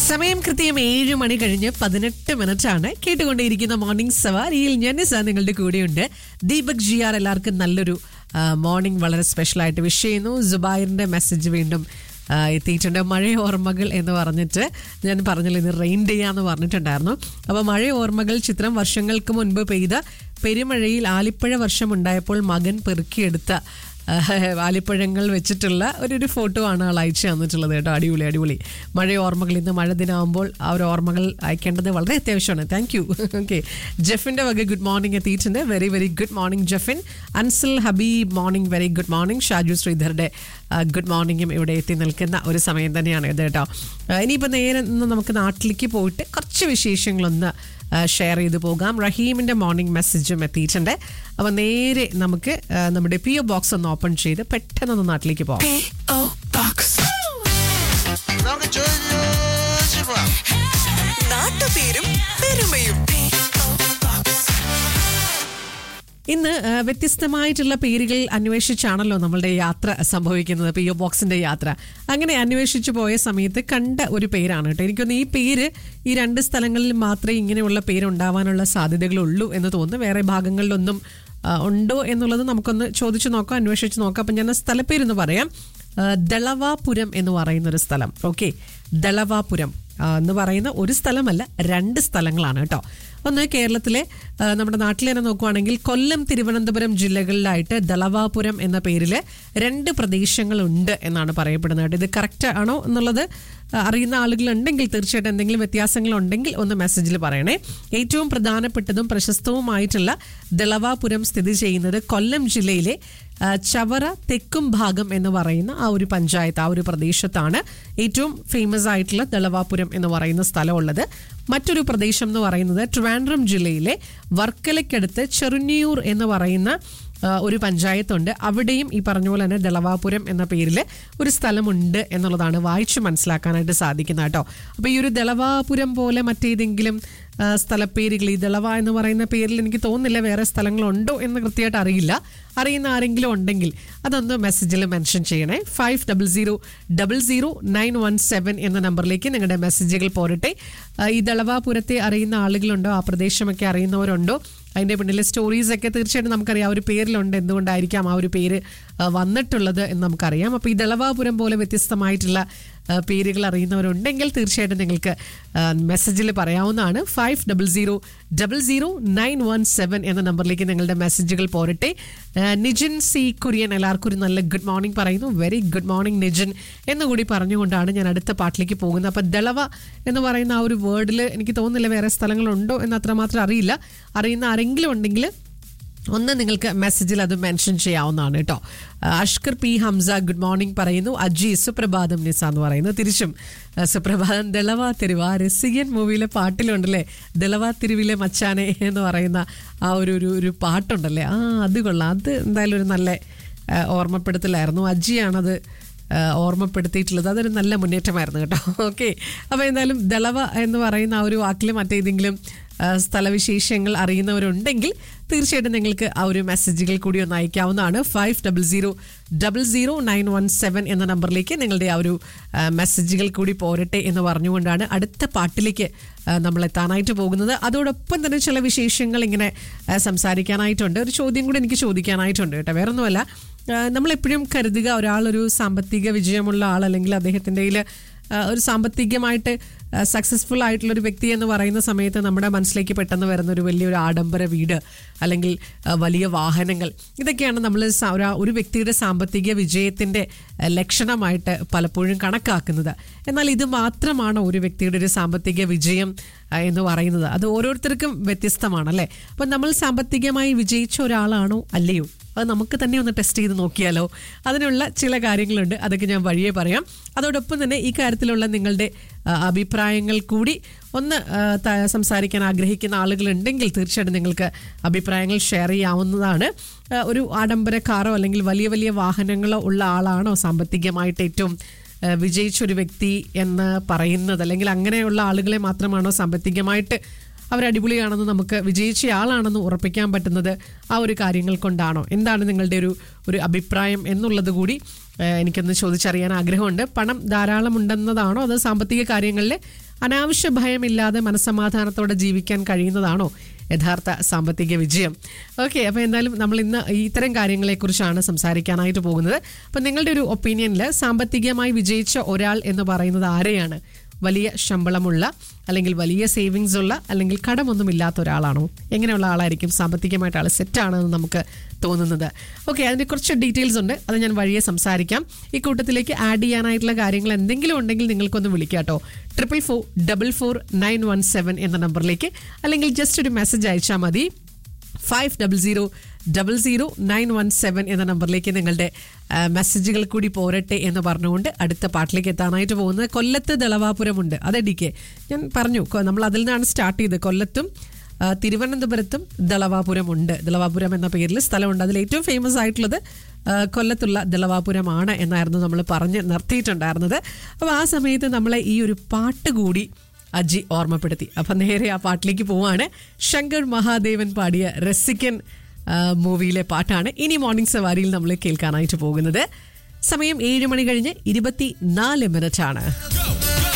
സമയം കൃത്യം ഏഴ് മണി കഴിഞ്ഞ് പതിനെട്ട് മിനിറ്റ് ആണ് കേട്ടുകൊണ്ടേയിരിക്കുന്ന മോർണിംഗ് സവാരിയിൽ ഞാൻ നിസ നിങ്ങളുടെ കൂടെയുണ്ട് ദീപക് ജി ആർ എല്ലാവർക്കും നല്ലൊരു മോർണിംഗ് വളരെ സ്പെഷ്യൽ ആയിട്ട് വിഷ് ചെയ്യുന്നു ജുബായറിന്റെ മെസ്സേജ് വീണ്ടും ആ, എത്തിയിട്ടുണ്ട് മഴ ഓർമ്മകൾ എന്ന് പറഞ്ഞിട്ട് ഞാൻ പറഞ്ഞില്ല ഇത് റെയിൻ ഡേ ആന്ന് പറഞ്ഞിട്ടുണ്ടായിരുന്നു അപ്പോൾ മഴ ഓർമ്മകൾ ചിത്രം വർഷങ്ങൾക്ക് മുൻപ് പെയ്ത പെരുമഴയിൽ ആലിപ്പഴ വർഷം ഉണ്ടായപ്പോൾ മകൻ പെറുക്കിയെടുത്ത ആഹ് ആലിപ്പഴങ്ങൾ വെച്ചിട്ടുള്ള ഒരു ഒരു ഫോട്ടോ ആണ് ആൾ അയച്ചു തന്നിട്ടുള്ളത് കേട്ടോ അടിപൊളി അടിപൊളി മഴ ഓർമ്മകൾ ഇന്ന് മഴ ദിനമാകുമ്പോൾ ആ ഒരു ഓർമ്മകൾ അയക്കേണ്ടത് വളരെ അത്യാവശ്യമാണ് താങ്ക് യു ഓക്കെ ജെഫിൻ്റെ വക ഗുഡ് മോർണിംഗ് എത്തിയിട്ടുണ്ട് very very good morning Jefin Ansal Habeeb morning very good morning Shaju ശ്രീധറുടെ ഗുഡ് മോർണിംഗും ഇവിടെ എത്തി നിൽക്കുന്ന ഒരു സമയം തന്നെയാണ് ഇത് കേട്ടോ ആ, ഇനിയിപ്പോൾ നേരെ ഇന്ന് നമുക്ക് നാട്ടിലേക്ക് പോയിട്ട് കുറച്ച് വിശേഷങ്ങളൊന്ന് ഷെയർ ചെയ്ത് പോകാം റഹീമിന്റെ മോർണിംഗ് മെസ്സേജും എത്തിയിട്ടുണ്ട് അപ്പൊ നേരെ നമുക്ക് ആ, നമ്മുടെ പി ഒ ബോക്സ് ഒന്ന് ഓപ്പൺ ചെയ്ത് പെട്ടെന്ന് നാട്ടിലേക്ക് പോകാം P.O. Box. നമുക്ക് ചോദിച്ചു പോവാം നാട്ടുപേരും പെരുമയും P.O. Box. ഇന്ന് ആ, വ്യത്യസ്തമായിട്ടുള്ള പേരുകൾ അന്വേഷിച്ചാണല്ലോ നമ്മളുടെ യാത്ര സംഭവിക്കുന്നത് പി ഒ ബോക്സിന്റെ യാത്ര അങ്ങനെ അന്വേഷിച്ചു പോയ സമയത്ത് കണ്ട ഒരു പേരാണ് കേട്ടോ എനിക്കൊന്ന് ഈ പേര് ഈ രണ്ട് സ്ഥലങ്ങളിൽ മാത്രമേ ഇങ്ങനെയുള്ള പേര് ഉണ്ടാവാനുള്ള സാധ്യതകളുള്ളൂ എന്ന് തോന്നുന്നു വേറെ ഭാഗങ്ങളിലൊന്നും ആ, ഉണ്ടോ എന്നുള്ളത് നമുക്കൊന്ന് ചോദിച്ചു നോക്കാം അന്വേഷിച്ച് നോക്കാം അപ്പം ഞാൻ ആ സ്ഥലപ്പേരൊന്ന് പറയാം ആ, ദളവാപുരം എന്ന് പറയുന്ന ഒരു സ്ഥലം ഓക്കെ ദളവാപുരം ആ, എന്ന് പറയുന്ന ഒരു സ്ഥലമല്ല രണ്ട് സ്ഥലങ്ങളാണ് കേട്ടോ ഒന്ന് കേരളത്തിലെ ആ, നമ്മുടെ നാട്ടിൽ തന്നെ നോക്കുവാണെങ്കിൽ കൊല്ലം തിരുവനന്തപുരം ജില്ലകളിലായിട്ട് ദളവാപുരം എന്ന പേരിൽ രണ്ട് പ്രദേശങ്ങളുണ്ട് എന്നാണ് പറയപ്പെടുന്നത് കേട്ടോ. ഇത് കറക്റ്റ് ആണോ എന്നുള്ളത് ആ, അറിയുന്ന ആളുകളുണ്ടെങ്കിൽ തീർച്ചയായിട്ടും എന്തെങ്കിലും വ്യത്യാസങ്ങൾ ഉണ്ടെങ്കിൽ ഒന്ന് മെസ്സേജിൽ പറയണേ ഏറ്റവും പ്രധാനപ്പെട്ടതും പ്രശസ്തവുമായിട്ടുള്ള ദളവാപുരം സ്ഥിതി ചെയ്യുന്നത് കൊല്ലം ജില്ലയിലെ ആ, ചവറ തെക്കും ഭാഗം എന്ന് പറയുന്ന ആ ഒരു പഞ്ചായത്ത് ആ ഒരു പ്രദേശത്താണ് ഏറ്റവും ഫേമസ് ആയിട്ടുള്ള ദളവാപുരം എന്ന് പറയുന്ന സ്ഥലമുള്ളത് മറ്റൊരു പ്രദേശം എന്ന് പറയുന്നത് ട്രിവാൻഡ്രം ജില്ലയിലെ വർക്കലയ്ക്കടുത്ത് ചെറുന്നിയൂർ എന്ന് പറയുന്ന ആ, ഒരു പഞ്ചായത്തുണ്ട് അവിടെയും ഈ പറഞ്ഞ പോലെ തന്നെ ദളവാപുരം എന്ന പേരിൽ ഒരു സ്ഥലമുണ്ട് എന്നുള്ളതാണ് വായിച്ചു മനസ്സിലാക്കാനായിട്ട് സാധിക്കുന്നത് കേട്ടോ അപ്പോൾ ഈ ഒരു ദളവാപുരം പോലെ മറ്റേതെങ്കിലും ആ, സ്ഥലപ്പേരുകൾ ഈ ദളവ എന്ന് പറയുന്ന പേരിൽ എനിക്ക് തോന്നുന്നില്ല വേറെ സ്ഥലങ്ങളുണ്ടോ എന്ന് കൃത്യമായിട്ട് അറിയില്ല അറിയുന്ന ആരെങ്കിലും ഉണ്ടെങ്കിൽ അതൊന്ന് മെസ്സേജിൽ മെൻഷൻ ചെയ്യണേ five double zero double zero nine one seven എന്ന നമ്പറിലേക്ക് നിങ്ങളുടെ മെസ്സേജുകൾ പോരട്ടെ ആ, ഈ ദളവാപുരത്തെ അറിയുന്ന ആളുകളുണ്ടോ ആ പ്രദേശമൊക്കെ അറിയുന്നവരുണ്ടോ അതിൻ്റെ പിന്നിലെ സ്റ്റോറീസ് ഒക്കെ തീർച്ചയായിട്ടും നമുക്കറിയാം ആ ഒരു പേരിലുണ്ട് എന്തുകൊണ്ടായിരിക്കാം ആ ഒരു പേര് ആ, വന്നിട്ടുള്ളത് എന്ന് നമുക്കറിയാം അപ്പോൾ ഈ ദളവാപുരം പോലെ വ്യത്യസ്തമായിട്ടുള്ള ആ, പേരുകൾ അറിയുന്നവരുണ്ടെങ്കിൽ തീർച്ചയായിട്ടും നിങ്ങൾക്ക് മെസ്സേജിൽ പറയാവുന്നതാണ് five double zero double zero nine one seven എന്ന നമ്പറിലേക്ക് നിങ്ങളുടെ മെസ്സേജുകൾ പോരട്ടെ ആ, നിജിൻ സി കുര്യൻ എല്ലാവർക്കും ഒരു നല്ല ഗുഡ് മോർണിംഗ് പറയുന്നു വെരി ഗുഡ് മോർണിംഗ് നിജിൻ എന്നുകൂടി പറഞ്ഞുകൊണ്ടാണ് ഞാൻ അടുത്ത പാട്ടിലേക്ക് പോകുന്നത് അപ്പം ദളവ എന്ന് പറയുന്ന ആ ഒരു വേർഡിൽ എനിക്ക് തോന്നുന്നില്ല വേറെ സ്ഥലങ്ങളുണ്ടോ എന്ന് അത്രമാത്രം അറിയില്ല അറിയുന്ന ആരെങ്കിലും ഉണ്ടെങ്കിൽ ഒന്ന് നിങ്ങൾക്ക് മെസ്സേജിൽ അത് മെൻഷൻ ചെയ്യാവുന്നതാണ് കേട്ടോ Ashkar P Hamsa good morning പറയുന്നു അജി സുപ്രഭാതം നിസ എന്ന് പറയുന്നു തിരിച്ചും ആ, സുപ്രഭാതം ദളവാ തെരുവ് ആ രസികൻ മൂവിയിലെ പാട്ടിലുണ്ടല്ലേ ദളവാ തെരുവിലെ മച്ചാനെ എന്ന് പറയുന്ന ആ ഒരു ഒരു ഒരു പാട്ടുണ്ടല്ലേ ആ അത് കൊള്ളാം അത് എന്തായാലും ഒരു നല്ല ആ, ഓർമ്മപ്പെടുത്തലായിരുന്നു അജിയാണത് ആ, ഓർമ്മപ്പെടുത്തിയിട്ടുള്ളത് അതൊരു നല്ല മുന്നേറ്റമായിരുന്നു കേട്ടോ ഓക്കെ അപ്പോൾ എന്തായാലും ദളവ എന്ന് പറയുന്ന ആ ഒരു വാക്കിൽ മറ്റേതെങ്കിലും ആ, സ്ഥലവിശേഷങ്ങൾ അറിയുന്നവരുണ്ടെങ്കിൽ തീർച്ചയായിട്ടും നിങ്ങൾക്ക് ആ ഒരു മെസ്സേജുകൾ കൂടി ഒന്ന് അയക്കാവുന്നതാണ് five double zero double zero nine one seven എന്ന നമ്പറിലേക്ക് നിങ്ങളുടെ ആ ഒരു ആ, മെസ്സേജുകൾ കൂടി പോരട്ടെ എന്ന് പറഞ്ഞുകൊണ്ടാണ് അടുത്ത പാട്ടിലേക്ക് ആ, നമ്മൾ എത്താനായിട്ട് പോകുന്നത് അതോടൊപ്പം തന്നെ ചില വിശേഷങ്ങൾ ഇങ്ങനെ ആ, സംസാരിക്കാനായിട്ടുണ്ട് ഒരു ചോദ്യം കൂടി എനിക്ക് ചോദിക്കാനായിട്ടുണ്ട് കേട്ടോ വേറൊന്നുമല്ല ആ, നമ്മളെപ്പോഴും കരുതുക ഒരാളൊരു സാമ്പത്തിക വിജയമുള്ള ആൾ അല്ലെങ്കിൽ അദ്ദേഹത്തിൻ്റെ കയ്യിൽ ആ, ഒരു സാമ്പത്തികമായിട്ട് സക്സസ്ഫുൾ ആയിട്ടുള്ള ഒരു വ്യക്തി എന്ന് പറയുന്ന സമയത്ത് നമ്മുടെ മനസ്സിലേക്ക് പെട്ടെന്ന് വരുന്ന ഒരു വലിയൊരു ആഡംബര വീട് അല്ലെങ്കിൽ ആ, വലിയ വാഹനങ്ങൾ ഇതൊക്കെയാണ് നമ്മൾ സ- ഒരാ- ഒരു വ്യക്തിയുടെ സാമ്പത്തിക വിജയത്തിൻ്റെ ആ, ലക്ഷണമായിട്ട് പലപ്പോഴും കണക്കാക്കുന്നത് എന്നാൽ ഇത് മാത്രമാണ് ഒരു വ്യക്തിയുടെ ഒരു സാമ്പത്തിക വിജയം ആ, എന്ന് പറയുന്നത് അത് ഓരോരുത്തർക്കും വ്യത്യസ്തമാണ് അല്ലേ അപ്പം നമ്മൾ സാമ്പത്തികമായി വിജയിച്ച ഒരാളാണോ അല്ലയോ അത് നമുക്ക് തന്നെ ഒന്ന് ടെസ്റ്റ് ചെയ്ത് നോക്കിയാലോ അതിനുള്ള ചില കാര്യങ്ങളുണ്ട് അതൊക്കെ ഞാൻ വഴിയെ പറയാം അതോടൊപ്പം തന്നെ ഈ കാര്യത്തിലുള്ള നിങ്ങളുടെ ആ, അഭിപ്രായങ്ങൾ കൂടി ഒന്ന് ആ, ത- സംസാരിക്കാൻ ആഗ്രഹിക്കുന്ന ആളുകളുണ്ടെങ്കിൽ തീർച്ചയായിട്ടും നിങ്ങൾക്ക് അഭിപ്രായങ്ങൾ ഷെയർ ചെയ്യാവുന്നതാണ് ആ, ഒരു ആഡംബര കാറോ അല്ലെങ്കിൽ വലിയ വലിയ വാഹനങ്ങളോ ഉള്ള ആളാണോ സാമ്പത്തികമായിട്ട് ഏറ്റവും ആ, വിജയിച്ച ഒരു വ്യക്തി എന്ന് പറയുന്നത് അല്ലെങ്കിൽ അങ്ങനെയുള്ള ആളുകളെ മാത്രമാണോ സാമ്പത്തികമായിട്ട് അവർ അടിപൊളിയാണെന്ന് നമുക്ക് വിജയിച്ച ആളാണെന്ന് ഉറപ്പിക്കാൻ പറ്റുന്നത് ആ ഒരു കാര്യങ്ങൾ കൊണ്ടാണോ എന്താണ് നിങ്ങളുടെ ഒരു ഒരു അഭിപ്രായം എന്നുള്ളത് കൂടി ഏഹ്, എനിക്കൊന്ന് ചോദിച്ചറിയാൻ ആഗ്രഹമുണ്ട് പണം ധാരാളം ഉണ്ടെന്നതാണോ അതോ സാമ്പത്തിക കാര്യങ്ങളിൽ അനാവശ്യ ഭയമില്ലാതെ മനസ്സമാധാനത്തോടെ ജീവിക്കാൻ കഴിയുന്നതാണോ യഥാർത്ഥ സാമ്പത്തിക വിജയം ഓക്കെ അപ്പോൾ എന്തായാലും നമ്മൾ ഇന്ന് ഇത്തരം കാര്യങ്ങളെക്കുറിച്ചാണ് സംസാരിക്കാനായിട്ട് പോകുന്നത് അപ്പം നിങ്ങളുടെ ഒരു ഒപ്പീനിയനിൽ സാമ്പത്തികമായി വിജയിച്ച ഒരാൾ എന്ന് പറയുന്നത് ആരെയാണ് വലിയ ശമ്പളമുള്ള അല്ലെങ്കിൽ വലിയ സേവിങ്സ് ഉള്ള അല്ലെങ്കിൽ കടമൊന്നുമില്ലാത്ത ഒരാളാണോ എങ്ങനെയുള്ള ആളായിരിക്കും സാമ്പത്തികമായിട്ട് ആൾ സെറ്റാണെന്ന് നമുക്ക് തോന്നുന്നത് ഓക്കെ അതിൻ്റെ കുറച്ച് ഡീറ്റെയിൽസ് ഉണ്ട് അത് ഞാൻ വഴിയെ സംസാരിക്കാം ഈ കൂട്ടത്തിലേക്ക് ആഡ് ചെയ്യാനായിട്ടുള്ള കാര്യങ്ങൾ എന്തെങ്കിലും ഉണ്ടെങ്കിൽ നിങ്ങൾക്കൊന്ന് വിളിക്കാം കേട്ടോ triple four double four nine one seven എന്ന നമ്പറിലേക്ക് അല്ലെങ്കിൽ ജസ്റ്റ് ഒരു മെസ്സേജ് അയച്ചാൽ മതി five double zero double zero nine one seven എന്ന നമ്പറിലേക്ക് നിങ്ങളുടെ ആ, മെസ്സേജുകൾ കൂടി പോരട്ടെ എന്ന് പറഞ്ഞുകൊണ്ട് അടുത്ത പാട്ടിലേക്ക് എത്താനായിട്ട് പോകുന്നത് കൊല്ലത്ത് ദളവാപുരമുണ്ട് അതെ ഡി കെ ഞാൻ പറഞ്ഞു കൊ- നമ്മൾ അതിൽ നിന്നാണ് സ്റ്റാർട്ട് ചെയ്തത് കൊല്ലത്തും ആ, തിരുവനന്തപുരത്തും ദളവാപുരമുണ്ട് ദളവാപുരം എന്ന പേരിൽ സ്ഥലമുണ്ട് അതിൽ ഏറ്റവും ഫേമസ് ആയിട്ടുള്ളത് ആ, കൊല്ലത്തുള്ള ദളവാപുരമാണ് എന്നായിരുന്നു നമ്മൾ പറഞ്ഞ് നിർത്തിയിട്ടുണ്ടായിരുന്നത് അപ്പോൾ ആ സമയത്ത് നമ്മളെ ഈ ഒരു പാട്ട് കൂടി അജി ഓർമ്മപ്പെടുത്തി അപ്പം നേരെ ആ പാട്ടിലേക്ക് പോവാണ് ശങ്കർ മഹാദേവൻ പാടിയ രസിക്കൻ ആ, മൂവിയിലെ പാട്ടാണ് ഇനി മോർണിംഗ് സവാരിയിൽ നമ്മൾ കേൾക്കാനായിട്ട് പോകുന്നത് സമയം ഏഴ് മണി കഴിഞ്ഞ് ഇരുപത്തി നാല് മിനിറ്റ് ആണ്